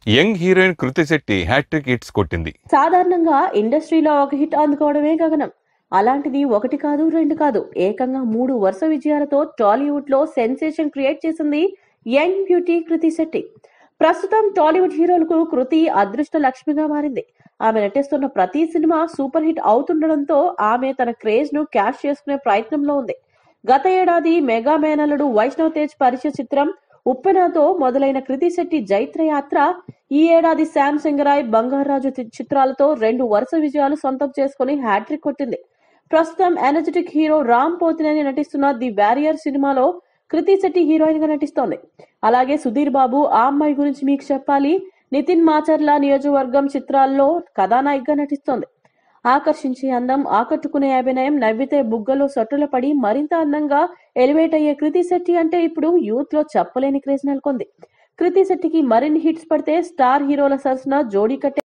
young heroine Krithi Shetty hat-trick hits కొట్టింది సాధారణంగా ఇండస్ట్రీలో ఒక హిట్ అందుకోవడమే గగనం అలాంటిది ఒకటి కాదు రెండు కాదు ఏకంగా మూడు వరుస విజయాలతో టాలీవుడ్ లో సెన్సేషన్ క్రియేట్ చేసింది యంగ్ బ్యూటీ కృతి శెట్టి ప్రస్తుతం టాలీవుడ్ హీరోలకు కృతి అదృష్ట లక్ష్మిగా మారింది ఆమె నటిస్తున్న ప్రతి సినిమా సూపర్ హిట్ అవుతుండడంతో ఆమె తన క్రేజ్ ను క్యాష్ చేసుకునే ప్రయత్నంలో ఉంది గత ఏడాది మెగా మేనల్లుడు వైష్ణవ్ తేజ్ పరిచయ చిత్రం ఉప్పెనతో మొదలైన కృతి శెట్టి జైత్ర యాత్ర ఈ ఏడాది శ్యామ్ సింగరాయ్ బంగారాజు చి- చిత్రాలతో రెండు వరుస విజయాలు సొంతం చేసుకుని హ్యాట్రిక్ కొట్టింది ప్రస్తుతం ఎనర్జెటిక్ హీరో రామ్ పోతినేని నటిస్తున్న ది వారియర్ సినిమాలో కృతి శెట్టి హీరోయిన్ గా నటిస్తోంది అలాగే సుధీర్ బాబు ఆ అమ్మాయి గురించి మీకు చెప్పాలి నితిన్ మాచర్ల నియోజకవర్గం చిత్రాల్లో కథానాయికగా నటిస్తోంది ఆకర్షించే అందం ఆకట్టుకునే అభినయం నవ్వితే బుగ్గలో సొట్టుల పడి మరింత అందంగా ఎలివేట్ అయ్యే కృతి శెట్టి అంటే ఇప్పుడు యూత్ లో చెప్పలేని క్రేజ్ నెలకొంది కృతి శెట్టికి మరిన్ని హిట్స్ పడితే స్టార్ హీరోల సరసన జోడీ కట్టే